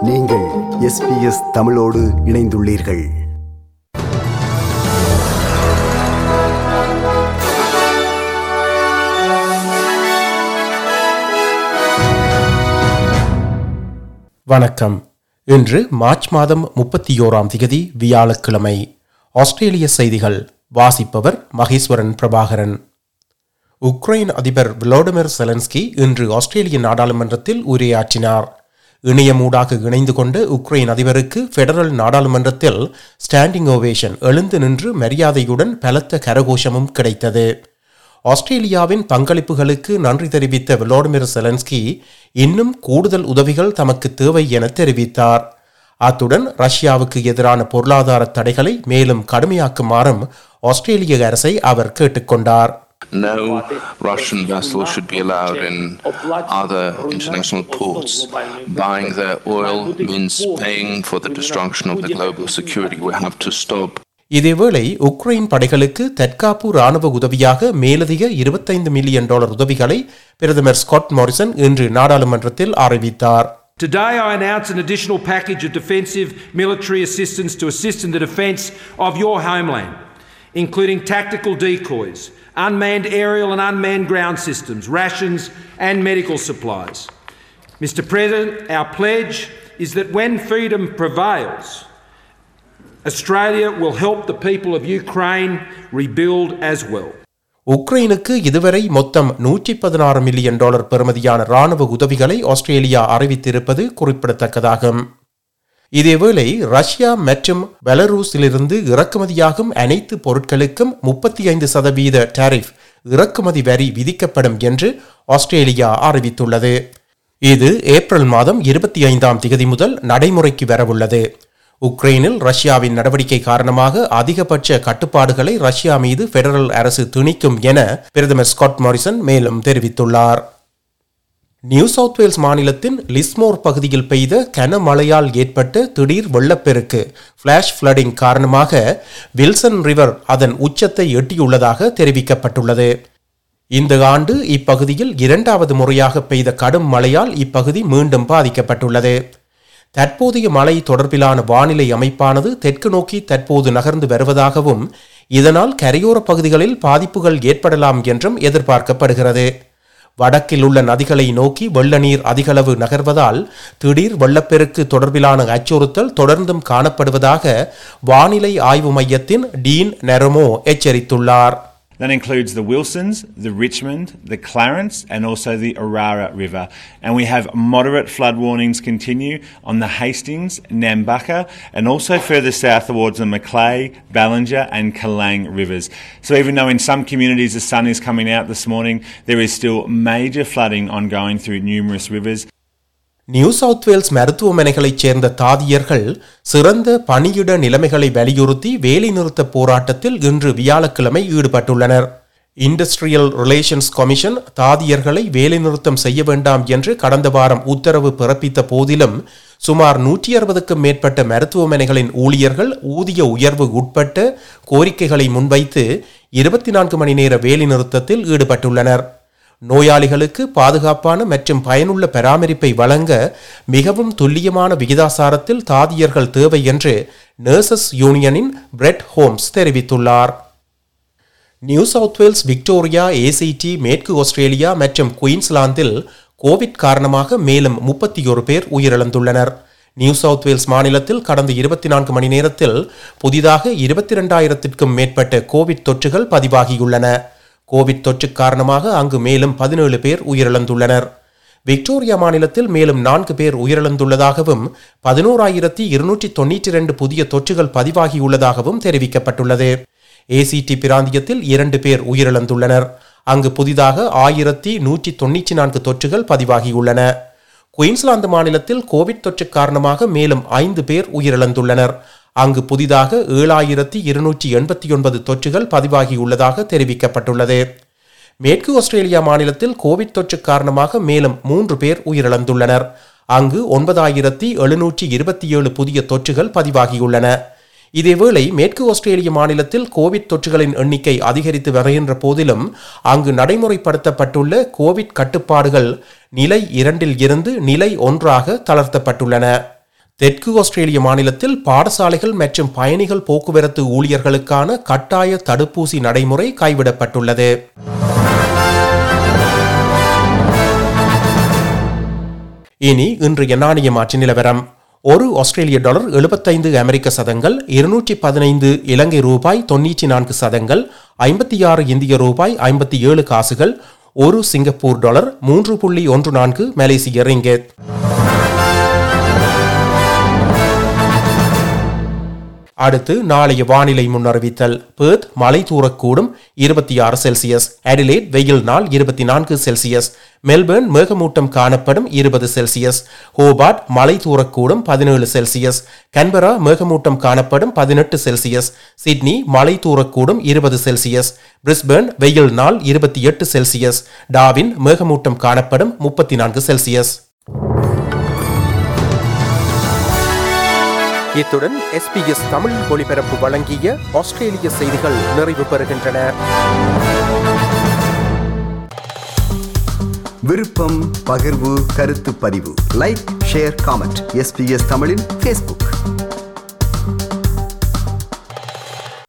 நீங்கள் எஸ்பிஎஸ் தமிழோடு இணைந்துள்ளீர்கள் வணக்கம் இன்று மார்ச் மாதம் முப்பத்தி ஓராம் திகதி வியாழக்கிழமை ஆஸ்திரேலிய செய்திகள் வாசிப்பவர் மகேஸ்வரன் பிரபாகரன் உக்ரைன் அதிபர் விளோடிமிர் செலன்ஸ்கி இன்று ஆஸ்திரேலிய நாடாளுமன்றத்தில் உரையாற்றினார் இணையமூடாக இணைந்து கொண்ட உக்ரைன் அதிபருக்கு பெடரல் நாடாளுமன்றத்தில் ஸ்டாண்டிங் ஓவேஷன் எழுந்து நின்று மரியாதையுடன் பலத்த கரகோஷமும் கிடைத்தது ஆஸ்திரேலியாவின் பங்களிப்புகளுக்கு நன்றி தெரிவித்த விளோடிமிர் செலன்ஸ்கி இன்னும் கூடுதல் உதவிகள் தமக்கு தேவை என தெரிவித்தார் அத்துடன் ரஷ்யாவுக்கு எதிரான பொருளாதார தடைகளை மேலும் கடுமையாக்குமாறும் ஆஸ்திரேலிய அரசை அவர் கேட்டுக்கொண்டார் No Russian vessel should be allowed in other international ports. Buying their oil means paying for the destruction of the global security. We have to stop இதேவேளை உக்ரைன் படைகளுக்கு தற்காப்பு ராணுவ உதவியாக மேலதிக இருபத்தைந்து மில்லியன் டாலர் உதவிகளை பிரதமர் ஸ்காட் மாரிசன் இன்று நாடாளுமன்றத்தில் அறிவித்தார் Today, I announce an additional package of defensive military assistance to assist in the defence of your homeland, including tactical decoys, unmanned aerial and unmanned ground systems, rations, and medical supplies. Mr. President, our pledge is that when freedom prevails, Australia will help the people of Ukraine rebuild as well. உக்ரைனுக்கு இதுவரை மொத்தம் நூற்றி பதினாறு million dollar பெறுமதியான ராணுவ உதவிகளை Australia அறிவித்திருப்பது குறிப்பிடத்தக்கதாகும் இதேவேளை ரஷ்யா மற்றும் பெலரூஸிலிருந்து இறக்குமதியாகும் அனைத்து பொருட்களுக்கும் முப்பத்தி ஐந்து சதவீத டாரிஃப் இறக்குமதி வரி விதிக்கப்படும் என்று ஆஸ்திரேலியா அறிவித்துள்ளது இது ஏப்ரல் மாதம் இருபத்தி ஐந்தாம் திகதி முதல் நடைமுறைக்கு வரவுள்ளது உக்ரைனில் ரஷ்யாவின் நடவடிக்கை காரணமாக அதிகபட்ச கட்டுப்பாடுகளை ரஷ்யா மீது பெடரல் அரசு திணிக்கும் என பிரதமர் ஸ்காட் மாரிசன் மேலும் தெரிவித்துள்ளார் நியூ சவுத் வேல்ஸ் மாநிலத்தின் லிஸ்மோர் பகுதியில் பெய்த கனமழையால் ஏற்பட்ட திடீர் வெள்ளப்பெருக்கு ஃபிளாஷ் ஃப்ளடிங் காரணமாக வில்சன் ரிவர் அதன் உச்சத்தை எட்டியுள்ளதாக தெரிவிக்கப்பட்டுள்ளது இந்த ஆண்டு இப்பகுதியில் இரண்டாவது முறையாக பெய்த கடும் மழையால் இப்பகுதி மீண்டும் பாதிக்கப்பட்டுள்ளது தற்போதைய மழை தொடர்பிலான வானிலை அமைப்பானது தெற்கு நோக்கி தற்போது நகர்ந்து வருவதாகவும் இதனால் கரையோர பகுதிகளில் பாதிப்புகள் ஏற்படலாம் என்றும் எதிர்பார்க்கப்படுகிறது வடக்கில் உள்ள நதிகளை நோக்கி வெள்ள நீர் அதிகளவு நகர்வதால் திடீர் வெள்ளப்பெருக்கு தொடர்பிலான அச்சுறுத்தல் தொடர்ந்தும் காணப்படுவதாக வானிலை ஆய்வு மையத்தின் டீன் நெரமோ எச்சரித்துள்ளார் That includes the Wilsons, the Richmond, the Clarence, and also the Arara River. And we have moderate flood warnings continue on the Hastings, Nambucca, and also further south towards the Maclay, Ballinger, and Kalang rivers. So even though in some communities the sun is coming out this morning, there is still major flooding ongoing through numerous rivers. New South Wales மருத்துவமனைகளைச் சேர்ந்த தாதியர்கள் சிறந்த பணியிட நிலைமைகளை வலியுறுத்தி வேலைநிறுத்த போராட்டத்தில் இன்று வியாழக்கிழமை ஈடுபட்டுள்ளனர் இண்டஸ்ட்ரியல் ரிலேஷன்ஸ் கமிஷன் தாதியர்களை வேலைநிறுத்தம் செய்ய வேண்டாம் என்று கடந்த வாரம் உத்தரவு பிறப்பித்த போதிலும் சுமார் நூற்றி அறுபதுக்கும் மேற்பட்ட மருத்துவமனைகளின் ஊழியர்கள் ஊதிய உயர்வு உட்பட்ட கோரிக்கைகளை முன்வைத்து இருபத்தி நான்கு மணி நேர வேலைநிறுத்தத்தில் ஈடுபட்டுள்ளனர் நோயாளிகளுக்கு பாதுகாப்பான மற்றும் பயனுள்ள பராமரிப்பை வழங்க மிகவும் துல்லியமான விகிதாசாரத்தில் தாதியர்கள் தேவை என்று நர்சஸ் யூனியனின் பிரெட் ஹோம்ஸ் தெரிவித்துள்ளார் New South Wales Victoria ACT மேற்கு ஆஸ்திரேலியா மற்றும் குயின்ஸ்லாந்தில் கோவிட் காரணமாக மேலும் முப்பத்தி ஒரு பேர் உயிரிழந்துள்ளனர் நியூ சவுத் வேல்ஸ் மாநிலத்தில் கடந்த இருபத்தி நான்கு மணி நேரத்தில் புதிதாக இருபத்தி இரண்டாயிரத்திற்கும் மேற்பட்ட கோவிட் தொற்றுகள் பதிவாகியுள்ளன கோவிட் தொற்று காரணமாக அங்கு மேலும் பதினேழு பேர் உயிரிழந்துள்ளனர் விக்டோரியா மாநிலத்தில் மேலும் நான்கு பேர் உயிரிழந்துள்ளதாகவும் பதினோராயிரத்தி இருநூற்றி தொன்னூற்றி இரண்டு புதிய தொற்றுகள் பதிவாகியுள்ளதாகவும் தெரிவிக்கப்பட்டுள்ளது ஏசிடி பிராந்தியத்தில் இரண்டு பேர் உயிரிழந்துள்ளனர் அங்கு புதிதாக ஆயிரத்தி நூற்றி தொன்னூற்றி நான்கு தொற்றுகள் பதிவாகியுள்ளன குயின்ஸ்லாந்து மாநிலத்தில் கோவிட் தொற்று காரணமாக மேலும் ஐந்து பேர் உயிரிழந்துள்ளனர் அங்கு புதிதாக ஏழாயிரத்தி இருநூற்றி எண்பத்தி ஒன்பது தொற்றுகள் பதிவாகியுள்ளதாக தெரிவிக்கப்பட்டுள்ளது மேற்கு ஆஸ்திரேலியா மாநிலத்தில் கோவிட் தொற்று காரணமாக மேலும் மூன்று பேர் உயிரிழந்துள்ளனர் அங்கு ஒன்பதாயிரத்தி எழுநூற்றி இருபத்தி ஏழு புதிய தொற்றுகள் பதிவாகியுள்ளன இதேவேளை மேற்கு ஆஸ்திரேலிய மாநிலத்தில் கோவிட் தொற்றுகளின் எண்ணிக்கை அதிகரித்து வருகின்ற போதிலும் அங்கு நடைமுறைப்படுத்தப்பட்டுள்ள கோவிட் கட்டுப்பாடுகள் நிலை இரண்டில் இருந்து நிலை ஒன்றாக தளர்த்தப்பட்டுள்ளன தெற்கு ஆஸ்திரேலிய மாநிலத்தில் பாடசாலைகள் மற்றும் பயணிகள் போக்குவரத்து ஊழியர்களுக்கான கட்டாய தடுப்பூசி நடைமுறை கைவிடப்பட்டுள்ளது இனி இன்றைய நாணய மாற்று நிலவரம் ஒரு ஆஸ்திரேலிய டாலர் எழுபத்தைந்து அமெரிக்க சதங்கள் இருநூற்றி பதினைந்து இலங்கை ரூபாய் தொன்னூற்றி நான்கு சதங்கள் ஐம்பத்தி ஆறு இந்திய ரூபாய் ஐம்பத்தி ஏழு காசுகள் ஒரு சிங்கப்பூர் டாலர் மூன்று புள்ளி ஒன்று நான்கு மலேசிய ரிங்கெட் அடுத்து நாளைய வானிலை முன்னறிவித்தல் பேர்த் மலை தூரக்கூடும் இருபத்தி ஆறு செல்சியஸ் அடிலேட் வெயில் நாள் இருபத்தி நான்கு செல்சியஸ் மெல்பர்ன் மேகமூட்டம் காணப்படும் இருபது செல்சியஸ் ஹோபார்ட் மலை தூரக்கூடும் பதினேழு செல்சியஸ் கன்பரா மேகமூட்டம் காணப்படும் பதினெட்டு செல்சியஸ் சிட்னி மலை தூரக்கூடும் இருபது செல்சியஸ் பிரிஸ்பர்ன் வெயில் நாள் இருபத்தி எட்டு செல்சியஸ் டாவின் மேகமூட்டம் காணப்படும் முப்பத்தி நான்கு செல்சியஸ் இத்துடன் எஸ்பிஎஸ் தமிழ் ஒளிபரப்பு வழங்கிய ஆஸ்திரேலிய செய்திகள் நிறைவு பெறுகின்றன விருப்பம் பகிர்வு கருத்து பதிவு லைக் ஷேர் காமெண்ட் எஸ்பிஎஸ் தமிழின் ஃபேஸ்புக்